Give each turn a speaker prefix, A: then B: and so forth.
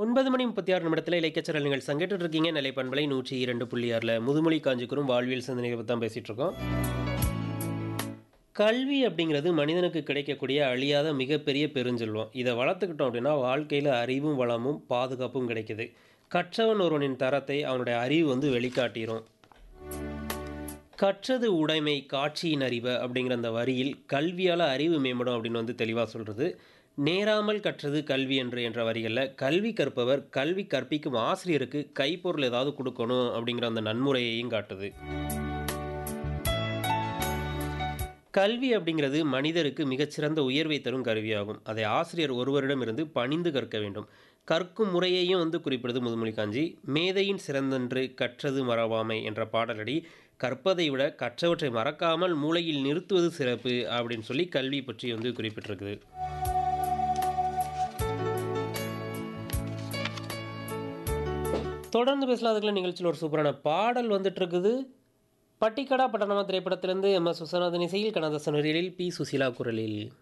A: ஒன்பது மணி முப்பத்தி ஆறு நிமிடத்தில் இலக்கியச்சரல் நீங்கள் சங்கிட்டு இருக்கீங்க நிலை பண்பலை நூற்றி இரண்டு புள்ளி ஆறில் முதுமொழி காஞ்சிக்குரும் வாழ்வியல் சிந்தனைகளை பற்றி தான் பேசிகிட்டு இருக்கோம் கல்வி அப்படிங்கிறது மனிதனுக்கு கிடைக்கக்கூடிய அழியாத மிகப்பெரிய பெருஞ்செல்வம் இதை வளர்த்துக்கிட்டோம் அப்படின்னா வாழ்க்கையில் அறிவும் வளமும் பாதுகாப்பும் கிடைக்குது கற்றவன் ஒருவனின் தரத்தை அவனுடைய அறிவு வந்து வெளிக்காட்டிரும் கற்றது உடைமை காட்சியின் அறிவு அப்படிங்கிற அந்த வரியில் கல்வியால் அறிவு மேம்படும் அப்படின்னு வந்து தெளிவாக சொல்கிறது நேராமல் கற்றது கல்வி என்று என்ற வரிகளில் கல்வி கற்பவர் கல்வி கற்பிக்கும் ஆசிரியருக்கு கைப்பொருள் ஏதாவது கொடுக்கணும் அப்படிங்கிற அந்த நன்முறையையும் காட்டுது கல்வி அப்படிங்கிறது மனிதருக்கு மிகச்சிறந்த உயர்வை தரும் கருவியாகும் அதை ஆசிரியர் ஒருவரிடமிருந்து பணிந்து கற்க வேண்டும் கற்கும் முறையையும் வந்து குறிப்பிடுது முதுமொழி காஞ்சி மேதையின் சிறந்தன்று கற்றது மறவாமை என்ற பாடலடி கற்பதை விட கற்றவற்றை மறக்காமல் மூளையில் நிறுத்துவது சிறப்பு அப்படின்னு சொல்லி கல்வி பற்றி வந்து குறிப்பிட்டிருக்குது தொடர்ந்து பேசலாம் அதுக்குள்ள நிகழ்ச்சியில் ஒரு சூப்பரான பாடல் வந்துட்டு இருக்குது பட்டிக்கடா பட்டணமா திரைப்படத்திலிருந்து எம் எஸ் விஸ்வநாதன் இசையில் கனதாசன் வரிகளில் பி சுசீலா குரலில்